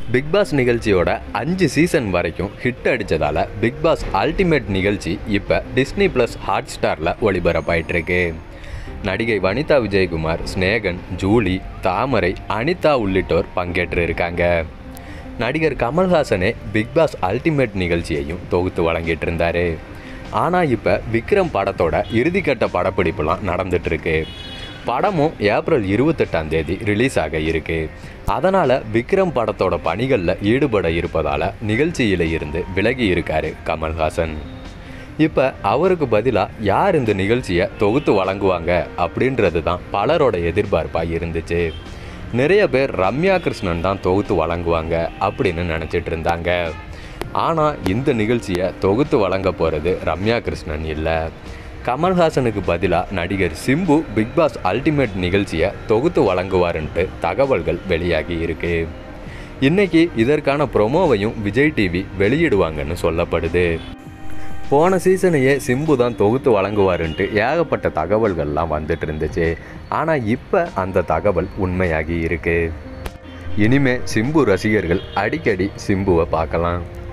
big pass நிகழ்ச்சியோட அஞ்சு season வரைக்கும் ஹிட் அடித்ததால் பிக் பாஸ் அல்டிமேட் நிகழ்ச்சி இப்போ டிஸ்னி ப்ளஸ் ஹாட் ஸ்டாரில் ஒளிபரப்பாயிட்டிருக்கு நடிகை வனிதா விஜயகுமார் ஸ்னேகன் ஜூலி தாமரை அனிதா உள்ளிட்டோர் பங்கேற்று இருக்காங்க நடிகர் கமல்ஹாசனே பிக் பாஸ் அல்டிமேட் நிகழ்ச்சியையும் தொகுத்து வழங்கிட்டு இருந்தாரு ஆனால் இப்போ விக்ரம் படத்தோட இறுதிக்கட்ட படப்பிடிப்புலாம் நடந்துட்டு இருக்கு படமும் ஏப்ரல் இருபத்தெட்டாம் தேதி ரிலீஸ் ஆக இருக்கு அதனால் விக்ரம் படத்தோட பணிகளில் ஈடுபட இருப்பதால் நிகழ்ச்சியில் இருந்து விலகி இருக்காரு கமல்ஹாசன் இப்போ அவருக்கு பதிலாக யார் இந்த நிகழ்ச்சியை தொகுத்து வழங்குவாங்க அப்படின்றது தான் பலரோட எதிர்பார்ப்பாக இருந்துச்சு நிறைய பேர் ரம்யா கிருஷ்ணன் தான் தொகுத்து வழங்குவாங்க அப்படின்னு நினச்சிட்டு இருந்தாங்க ஆனால் இந்த நிகழ்ச்சியை தொகுத்து வழங்க போகிறது ரம்யா கிருஷ்ணன் இல்லை கமல்ஹாசனுக்கு பதிலாக நடிகர் சிம்பு பிக் பாஸ் அல்டிமேட் நிகழ்ச்சியை தொகுத்து வழங்குவாருன்ட்டு தகவல்கள் வெளியாகி இருக்கு இன்னைக்கு இதற்கான ப்ரொமோவையும் விஜய் டிவி வெளியிடுவாங்கன்னு சொல்லப்படுது போன சீசனையே சிம்பு தான் தொகுத்து வழங்குவாருன்ட்டு ஏகப்பட்ட தகவல்கள்லாம் வந்துட்டு இருந்துச்சு ஆனால் இப்போ அந்த தகவல் உண்மையாகி இருக்கு இனிமே சிம்பு ரசிகர்கள் அடிக்கடி சிம்புவை பார்க்கலாம்